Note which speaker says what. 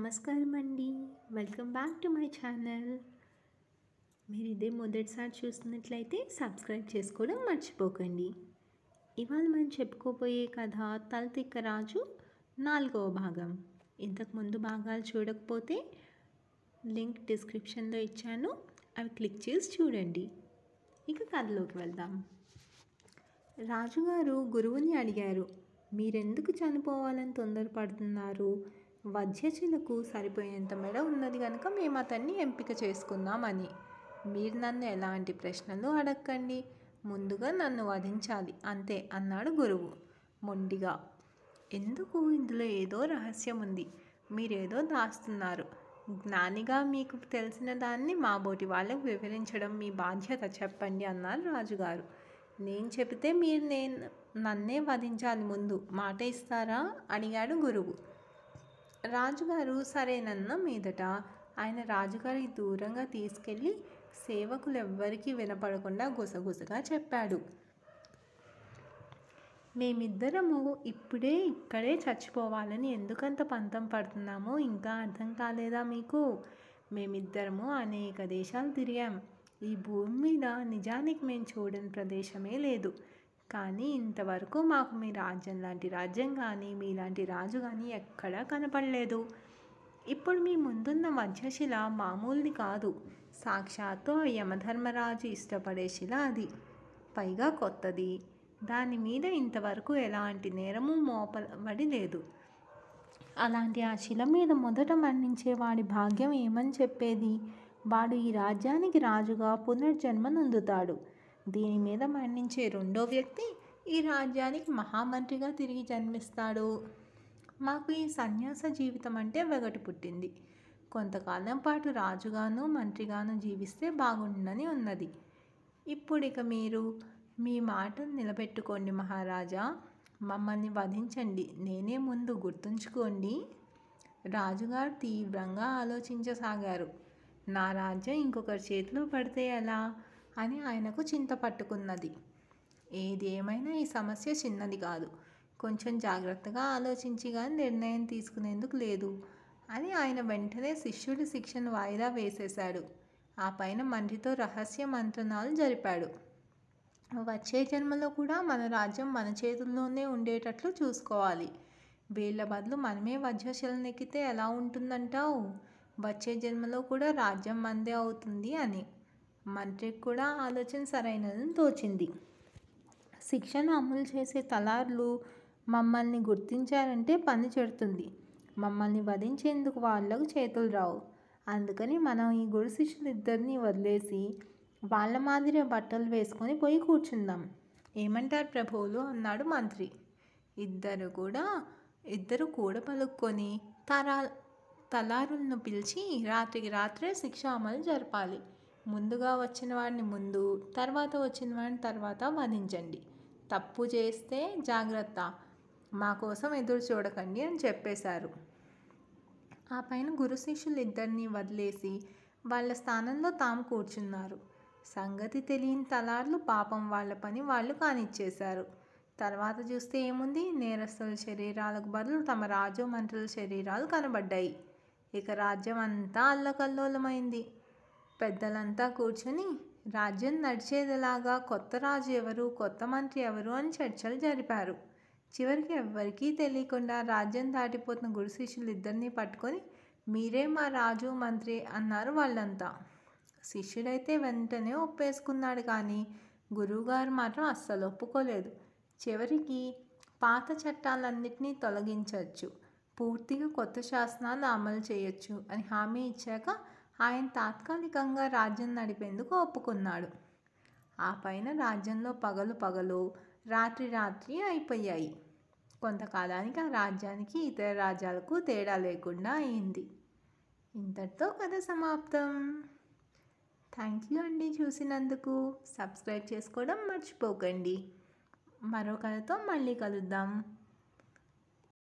Speaker 1: నమస్కారం అండి welcome back to my channel మీరు ఇదే మొదటిసారి చూస్తున్నట్లయితే సబ్స్క్రైబ్ చేసుకోవడం మర్చిపోకండి ఇవాళ మనం చెప్పుకోబోయే కథ తలతిక్క రాజు నాలుగవ భాగం ఇంతకు ముందు భాగాలు చూడకపోతే లింక్ డిస్క్రిప్షన్లో ఇచ్చాను అవి క్లిక్ చేసి చూడండి ఇక కథలోకి వెళ్దాం రాజుగారు గురువుని అడిగారు మీరెందుకు చనిపోవాలని తొందరపడుతున్నారు వధ్యచులకు సరిపోయేంత మెడ ఉన్నది కనుక మేము అతన్ని ఎంపిక చేసుకుందామని మీరు నన్ను ఎలాంటి ప్రశ్నలు అడగండి ముందుగా నన్ను వధించాలి అంతే అన్నాడు గురువు మొండిగా ఎందుకు ఇందులో ఏదో రహస్యం ఉంది మీరేదో దాస్తున్నారు జ్ఞానిగా మీకు తెలిసిన దాన్ని మా బోటి వాళ్ళకు వివరించడం మీ బాధ్యత చెప్పండి అన్నారు రాజుగారు నేను చెబితే మీరు నేను నన్నే వధించాలి ముందు మాట ఇస్తారా అడిగాడు గురువు రాజుగారు సరేనన్న మీదట ఆయన రాజుగారికి దూరంగా తీసుకెళ్ళి సేవకులు ఎవ్వరికీ వినపడకుండా గుసగుసగా చెప్పాడు మేమిద్దరము ఇప్పుడే ఇక్కడే చచ్చిపోవాలని ఎందుకంత పంతం పడుతున్నామో ఇంకా అర్థం కాలేదా మీకు మేమిద్దరము అనేక దేశాలు తిరిగాం ఈ భూమి మీద నిజానికి మేము చూడని ప్రదేశమే లేదు కానీ ఇంతవరకు మాకు మీ రాజ్యం లాంటి రాజ్యం కానీ మీలాంటి రాజు కానీ ఎక్కడా కనపడలేదు ఇప్పుడు మీ ముందున్న మధ్యశిల మామూలుది కాదు సాక్షాత్తు ఆ యమధర్మరాజు ఇష్టపడే శిల అది పైగా కొత్తది దాని మీద ఇంతవరకు ఎలాంటి నేరము మోపబడి లేదు అలాంటి ఆ శిల మీద మొదట మరణించే వాడి భాగ్యం ఏమని చెప్పేది వాడు ఈ రాజ్యానికి రాజుగా పునర్జన్మ నొందుతాడు దీని మీద మరణించే రెండో వ్యక్తి ఈ రాజ్యానికి మహామంత్రిగా తిరిగి జన్మిస్తాడు మాకు ఈ సన్యాస జీవితం అంటే వెగటు పుట్టింది కొంతకాలం పాటు రాజుగాను మంత్రిగాను జీవిస్తే బాగుండని ఉన్నది ఇప్పుడు ఇక మీరు మీ మాటను నిలబెట్టుకోండి మహారాజా మమ్మల్ని వధించండి నేనే ముందు గుర్తుంచుకోండి రాజుగారు తీవ్రంగా ఆలోచించసాగారు నా రాజ్యం ఇంకొకరి చేతిలో పడితే ఎలా అని ఆయనకు చింత పట్టుకున్నది ఏది ఏమైనా ఈ సమస్య చిన్నది కాదు కొంచెం జాగ్రత్తగా ఆలోచించి కానీ నిర్ణయం తీసుకునేందుకు లేదు అని ఆయన వెంటనే శిష్యుడి శిక్షను వాయిదా వేసేశాడు ఆ పైన మంత్రితో రహస్య మంత్రణాలు జరిపాడు వచ్చే జన్మలో కూడా మన రాజ్యం మన చేతుల్లోనే ఉండేటట్లు చూసుకోవాలి వీళ్ళ బదులు మనమే వజ్రశిలను ఎక్కితే ఎలా ఉంటుందంటావు వచ్చే జన్మలో కూడా రాజ్యం మందే అవుతుంది అని మంత్రికి కూడా ఆలోచన సరైనదని తోచింది శిక్షను అమలు చేసే తలార్లు మమ్మల్ని గుర్తించారంటే పని చెడుతుంది మమ్మల్ని వధించేందుకు వాళ్ళకు చేతులు రావు అందుకని మనం ఈ గురు శిష్యులు ఇద్దరిని వదిలేసి వాళ్ళ మాదిరి బట్టలు వేసుకొని పోయి కూర్చుందాం ఏమంటారు ప్రభువులు అన్నాడు మంత్రి ఇద్దరు కూడా ఇద్దరు కూడ పలుక్కొని తరా తలారులను పిలిచి రాత్రికి రాత్రే శిక్ష అమలు జరపాలి ముందుగా వచ్చిన వాడిని ముందు తర్వాత వచ్చిన వాడిని తర్వాత వధించండి తప్పు చేస్తే జాగ్రత్త మా కోసం ఎదురు చూడకండి అని చెప్పేశారు ఆ పైన గురు శిష్యులు ఇద్దరిని వదిలేసి వాళ్ళ స్థానంలో తాము కూర్చున్నారు సంగతి తెలియని తలార్లు పాపం వాళ్ళ పని వాళ్ళు కానిచ్చేశారు తర్వాత చూస్తే ఏముంది నేరస్తుల శరీరాలకు బదులు తమ రాజు మంత్రుల శరీరాలు కనబడ్డాయి ఇక రాజ్యం అంతా అల్లకల్లోలమైంది పెద్దలంతా కూర్చుని రాజ్యం నడిచేదిలాగా కొత్త రాజు ఎవరు కొత్త మంత్రి ఎవరు అని చర్చలు జరిపారు చివరికి ఎవ్వరికీ తెలియకుండా రాజ్యం దాటిపోతున్న గురు శిష్యులు ఇద్దరిని పట్టుకొని మీరే మా రాజు మంత్రి అన్నారు వాళ్ళంతా శిష్యుడైతే వెంటనే ఒప్పేసుకున్నాడు కానీ గురువుగారు మాత్రం అస్సలు ఒప్పుకోలేదు చివరికి పాత చట్టాలన్నింటినీ తొలగించవచ్చు పూర్తిగా కొత్త శాసనాలు అమలు చేయొచ్చు అని హామీ ఇచ్చాక ఆయన తాత్కాలికంగా రాజ్యం నడిపేందుకు ఒప్పుకున్నాడు ఆ పైన రాజ్యంలో పగలు పగలు రాత్రి రాత్రి అయిపోయాయి కొంతకాలానికి ఆ రాజ్యానికి ఇతర రాజ్యాలకు తేడా లేకుండా అయింది ఇంతటితో కథ సమాప్తం థ్యాంక్ యూ అండి చూసినందుకు సబ్స్క్రైబ్ చేసుకోవడం మర్చిపోకండి మరో కథతో మళ్ళీ కలుద్దాం